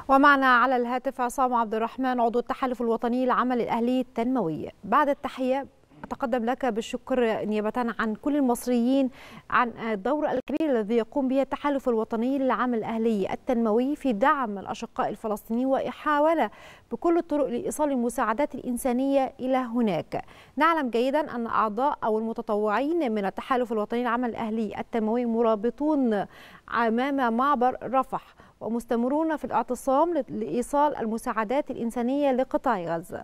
ومعنا على الهاتف عصام عبد الرحمن عضو التحالف الوطني للعمل الأهلي التنموي بعد التحية أتقدم لك بالشكر نيابة عن كل المصريين عن الدور الكبير الذي يقوم به التحالف الوطني للعمل الأهلي التنموي في دعم الأشقاء الفلسطينيين وإحاولة بكل الطرق لإيصال المساعدات الإنسانية إلى هناك نعلم جيدا أن أعضاء أو المتطوعين من التحالف الوطني للعمل الأهلي التنموي مرابطون أمام معبر رفح ومستمرون في الاعتصام لإيصال المساعدات الإنسانية لقطاع غزة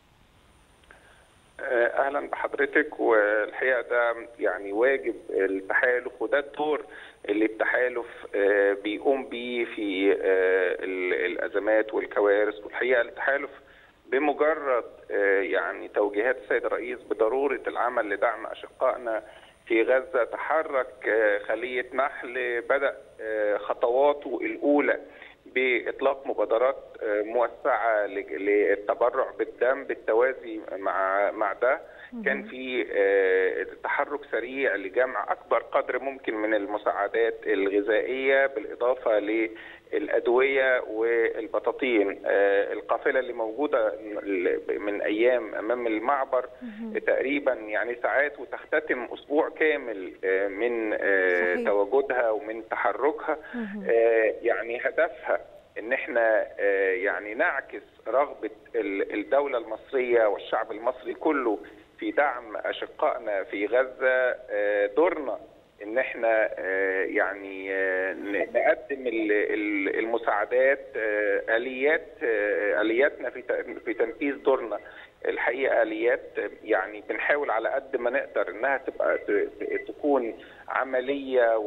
اهلا بحضرتك والحقيقه ده يعني واجب التحالف وده الدور اللي التحالف بيقوم بيه في الازمات والكوارث والحقيقه التحالف بمجرد يعني توجيهات السيد الرئيس بضروره العمل لدعم اشقائنا في غزه تحرك خليه نحل بدا خطواته الاولى باطلاق مبادرات موسعه للتبرع بالدم بالتوازي مع مع ده كان في تحرك سريع لجمع اكبر قدر ممكن من المساعدات الغذائيه بالاضافه للادويه والبطاطين القافله اللي موجوده من ايام امام المعبر تقريبا يعني ساعات وتختتم اسبوع كامل من تواجدها ومن تحركها يعني هدفها ان احنا يعني نعكس رغبه الدوله المصريه والشعب المصري كله في دعم اشقائنا في غزه دورنا ان احنا يعني نقدم المساعدات اليات الياتنا في في تنفيذ دورنا الحقيقه اليات يعني بنحاول على قد ما نقدر انها تبقى تكون عمليه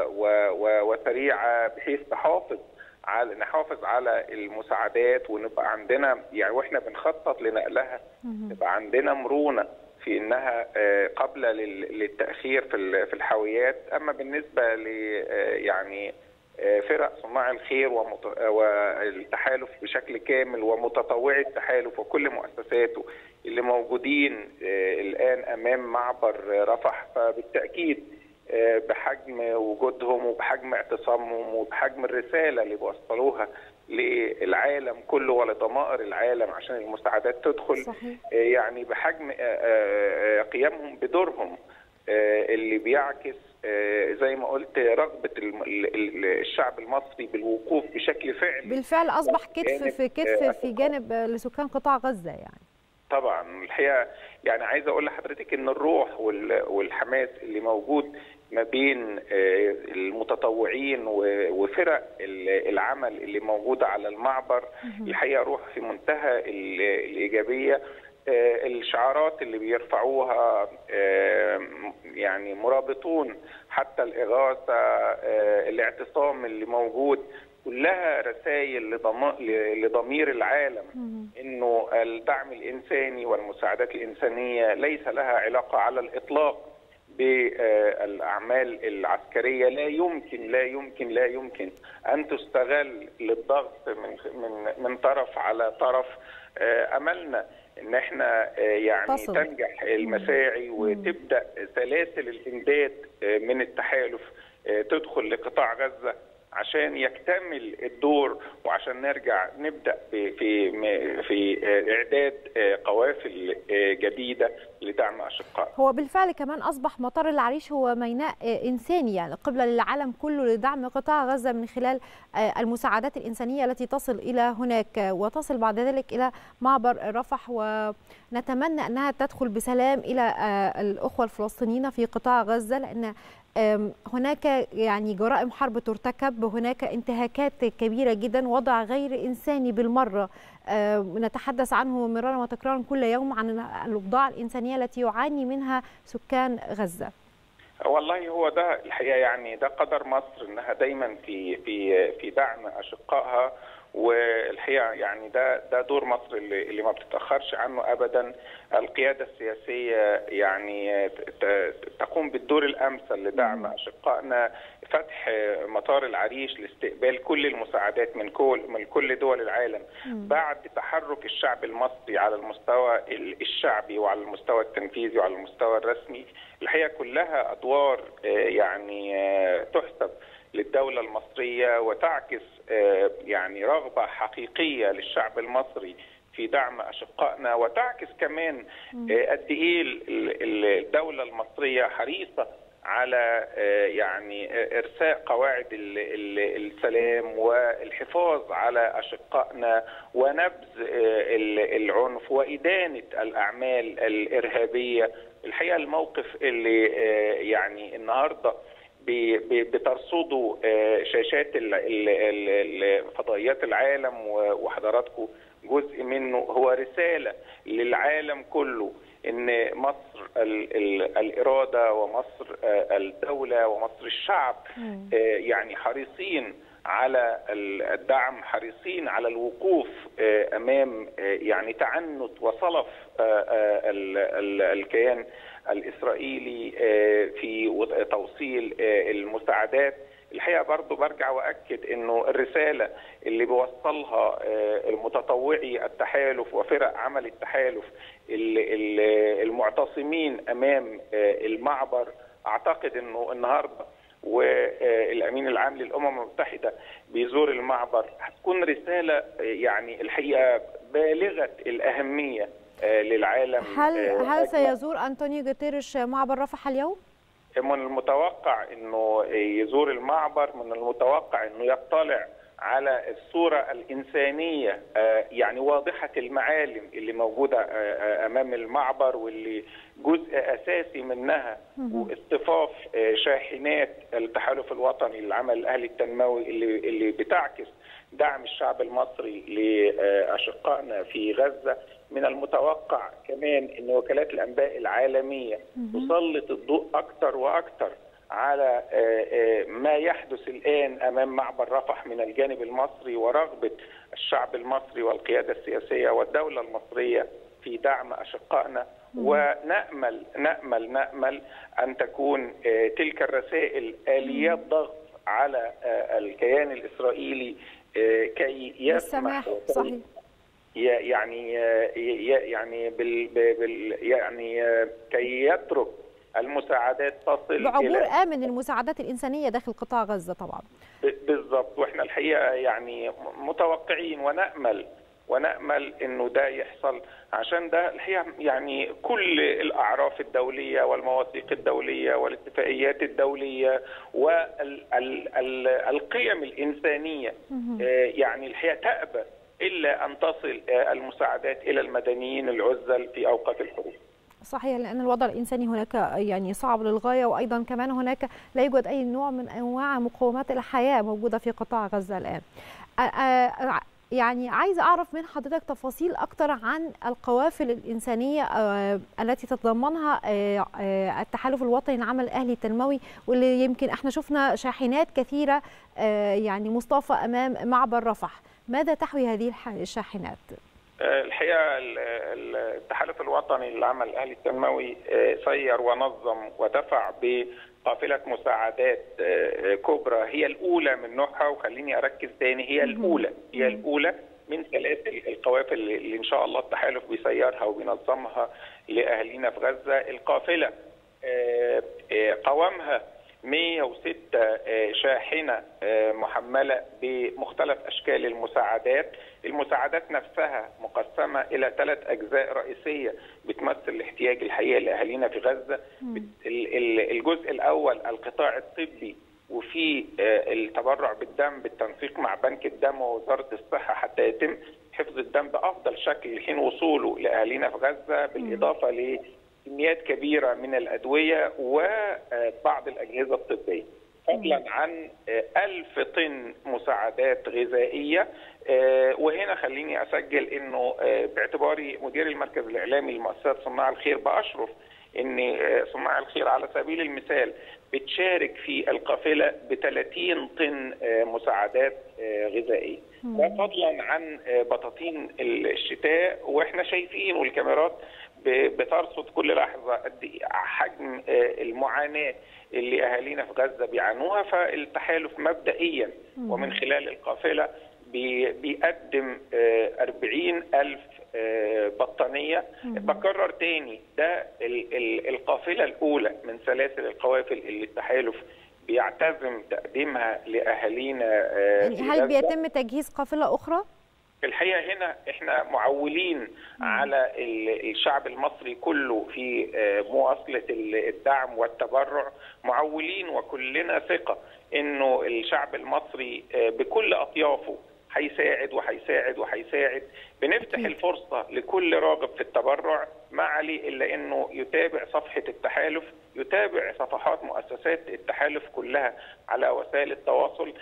وسريعه بحيث تحافظ على نحافظ على المساعدات ونبقى عندنا يعني واحنا بنخطط لنقلها تبقى عندنا مرونه في انها قابله للتاخير في في الحاويات اما بالنسبه ل يعني فرق صناع الخير والتحالف بشكل كامل ومتطوعي التحالف وكل مؤسساته اللي موجودين الان امام معبر رفح فبالتاكيد بحجم وجودهم وبحجم اعتصامهم وبحجم الرساله اللي بيوصلوها للعالم كله ولضمائر العالم عشان المساعدات تدخل صحيح. يعني بحجم قيامهم بدورهم اللي بيعكس زي ما قلت رغبه الشعب المصري بالوقوف بشكل فعلي بالفعل اصبح كتف في كتف في جانب لسكان قطاع غزه يعني طبعا الحقيقه يعني عايز اقول لحضرتك ان الروح والحماس اللي موجود ما بين المتطوعين وفرق العمل اللي موجوده على المعبر الحقيقه روح في منتهى الايجابيه الشعارات اللي بيرفعوها يعني مرابطون حتى الاغاثه الاعتصام اللي موجود كلها رسائل لضمير العالم انه الدعم الانساني والمساعدات الانسانيه ليس لها علاقه على الاطلاق بالاعمال العسكريه لا يمكن لا يمكن لا يمكن ان تستغل للضغط من من من طرف على طرف املنا ان احنا يعني تصل. تنجح المساعي وتبدا سلاسل الامداد من التحالف تدخل لقطاع غزه عشان يكتمل الدور وعشان نرجع نبدا في في اعداد قوافل جديده لدعم اشقاء هو بالفعل كمان اصبح مطار العريش هو ميناء انساني يعني قبله للعالم كله لدعم قطاع غزه من خلال المساعدات الانسانيه التي تصل الى هناك وتصل بعد ذلك الى معبر رفح ونتمنى انها تدخل بسلام الى الاخوه الفلسطينيين في قطاع غزه لان هناك يعني جرائم حرب ترتكب هناك انتهاكات كبيرة جدا وضع غير إنساني بالمرة نتحدث عنه مرارا وتكرارا كل يوم عن الأوضاع الإنسانية التي يعاني منها سكان غزة والله هو ده الحقيقه يعني ده قدر مصر انها دايما في في في دعم اشقائها والحقيقه يعني ده ده دور مصر اللي, اللي ما بتتاخرش عنه ابدا القياده السياسيه يعني تقوم بالدور الامثل لدعم اشقائنا فتح مطار العريش لاستقبال كل المساعدات من كل من كل دول العالم بعد تحرك الشعب المصري على المستوى الشعبي وعلى المستوى التنفيذي وعلى المستوى الرسمي الحقيقه كلها ادوار يعني تحسب للدولة المصرية وتعكس يعني رغبة حقيقية للشعب المصري في دعم أشقائنا وتعكس كمان قد إيه الدولة المصرية حريصة على يعني ارساء قواعد السلام والحفاظ على اشقائنا ونبذ العنف وادانه الاعمال الارهابيه الحقيقه الموقف اللي يعني النهارده بترصدوا شاشات فضائيات العالم وحضراتكم جزء منه هو رساله للعالم كله ان مصر ال ال الاراده ومصر الدوله ومصر الشعب يعني حريصين على الدعم حريصين على الوقوف امام يعني تعنت وصلف الكيان الاسرائيلي في توصيل المساعدات الحقيقه برضه برجع واكد انه الرساله اللي بيوصلها المتطوعي التحالف وفرق عمل التحالف المعتصمين امام المعبر اعتقد انه النهارده والامين العام للامم المتحده بيزور المعبر هتكون رساله يعني الحقيقه بالغه الاهميه للعالم هل هل سيزور انطونيو جوتيريش معبر رفح اليوم؟ من المتوقع انه يزور المعبر من المتوقع انه يطلع على الصورة الإنسانية يعني واضحة المعالم اللي موجودة أمام المعبر واللي جزء أساسي منها واصطفاف شاحنات التحالف الوطني للعمل الأهلي التنموي اللي, اللي بتعكس دعم الشعب المصري لأشقائنا في غزة من المتوقع كمان أن وكالات الأنباء العالمية تسلط الضوء أكثر وأكثر على ما يحدث الان امام معبر رفح من الجانب المصري ورغبه الشعب المصري والقياده السياسيه والدوله المصريه في دعم اشقائنا ونامل نامل نامل ان تكون تلك الرسائل اليات ضغط على الكيان الاسرائيلي كي يسمح صحيح يعني يعني بال يعني كي يترك المساعدات تصل بعبور امن المساعدات الانسانيه داخل قطاع غزه طبعا بالضبط واحنا الحقيقه يعني متوقعين ونامل ونامل انه ده يحصل عشان ده الحقيقه يعني كل الاعراف الدوليه والمواثيق الدوليه والاتفاقيات الدوليه والقيم الانسانيه يعني الحقيقه تابى الا ان تصل المساعدات الى المدنيين العزل في اوقات الحروب. صحيح لان الوضع الانساني هناك يعني صعب للغايه وايضا كمان هناك لا يوجد اي نوع من انواع مقومات الحياه موجوده في قطاع غزه الان. يعني عايزه اعرف من حضرتك تفاصيل اكتر عن القوافل الانسانيه التي تتضمنها التحالف الوطني للعمل الاهلي التنموي واللي يمكن احنا شفنا شاحنات كثيره يعني مصطفى امام معبر رفح. ماذا تحوي هذه الشاحنات؟ الحقيقه التحالف الوطني للعمل الاهلي التنموي سير ونظم ودفع بقافله مساعدات كبرى هي الاولى من نوعها وخليني اركز تاني هي الاولى هي الاولى من سلاسل القوافل اللي ان شاء الله التحالف بيسيرها وبينظمها لاهالينا في غزه القافله قوامها 106 شاحنة محملة بمختلف أشكال المساعدات المساعدات نفسها مقسمة إلى ثلاث أجزاء رئيسية بتمثل الاحتياج الحقيقي لأهالينا في غزة الجزء الأول القطاع الطبي وفي التبرع بالدم بالتنسيق مع بنك الدم ووزارة الصحة حتى يتم حفظ الدم بأفضل شكل لحين وصوله لأهالينا في غزة بالإضافة ل كميات كبيره من الادويه وبعض الاجهزه الطبيه فضلا عن ألف طن مساعدات غذائيه وهنا خليني اسجل انه باعتباري مدير المركز الاعلامي لمؤسسات صناع الخير باشرف ان صناع الخير على سبيل المثال بتشارك في القافله ب 30 طن مساعدات غذائيه وفضلا عن بطاطين الشتاء واحنا شايفين والكاميرات بترصد كل لحظه قد حجم المعاناه اللي اهالينا في غزه بيعانوها فالتحالف مبدئيا ومن خلال القافله بيقدم 40 ألف بطانية بكرر تاني ده القافلة الأولى من سلاسل القوافل اللي التحالف بيعتزم تقديمها لاهالينا يعني هل بيتم تجهيز قافله اخرى؟ الحقيقه هنا احنا معولين على الشعب المصري كله في مواصله الدعم والتبرع معولين وكلنا ثقه انه الشعب المصري بكل اطيافه هيساعد وهيساعد وهيساعد بنفتح الفرصه لكل راغب في التبرع ما عليه الا انه يتابع صفحه التحالف يتابع صفحات مؤسسات التحالف كلها على وسائل التواصل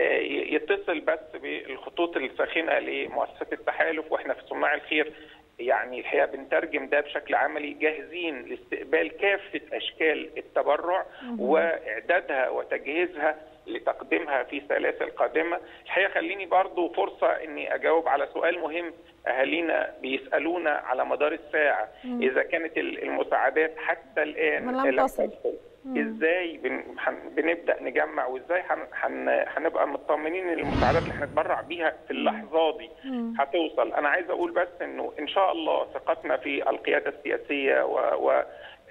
يتصل بس بالخطوط الساخنه لمؤسسات التحالف واحنا في صناع الخير يعني الحقيقه بنترجم ده بشكل عملي جاهزين لاستقبال كافه اشكال التبرع واعدادها وتجهيزها لتقديمها في سلاسل قادمه الحقيقه خليني برضو فرصه اني اجاوب على سؤال مهم اهالينا بيسالونا على مدار الساعه مم. اذا كانت المساعدات حتى الان لم تصل ازاي بن... بنبدا نجمع وازاي هن... هنبقى مطمنين ان المساعدات اللي هنتبرع بيها في اللحظه دي هتوصل انا عايز اقول بس انه ان شاء الله ثقتنا في القياده السياسيه و, و...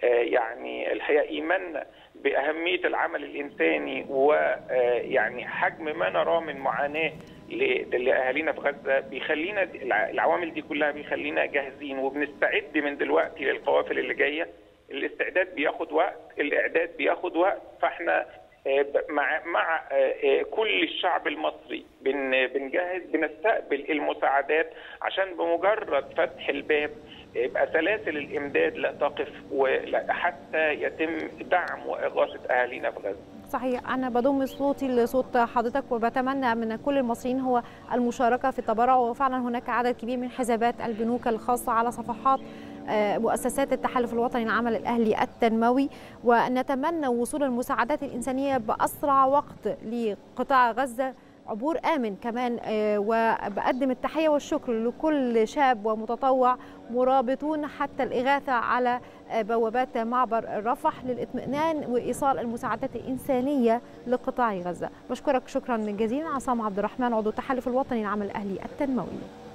يعني الحقيقه ايماننا باهميه العمل الانساني ويعني حجم ما نراه من معاناه لاهالينا في غزه بيخلينا العوامل دي كلها بيخلينا جاهزين وبنستعد من دلوقتي للقوافل اللي جايه الاستعداد بياخد وقت الاعداد بياخد وقت فاحنا مع مع كل الشعب المصري بنجهز بنستقبل المساعدات عشان بمجرد فتح الباب يبقى سلاسل الامداد لا تقف حتى يتم دعم واغاثه اهالينا في غزه. صحيح أنا بضم صوتي لصوت حضرتك وبتمنى من كل المصريين هو المشاركة في التبرع وفعلا هناك عدد كبير من حسابات البنوك الخاصة على صفحات مؤسسات التحالف الوطني العمل الأهلي التنموي ونتمنى وصول المساعدات الإنسانية بأسرع وقت لقطاع غزة عبور آمن كمان وبقدم التحية والشكر لكل شاب ومتطوع مرابطون حتى الإغاثة على بوابات معبر رفح للإطمئنان وإيصال المساعدات الإنسانية لقطاع غزة بشكرك شكرا جزيلا عصام عبد الرحمن عضو التحالف الوطني العمل الأهلي التنموي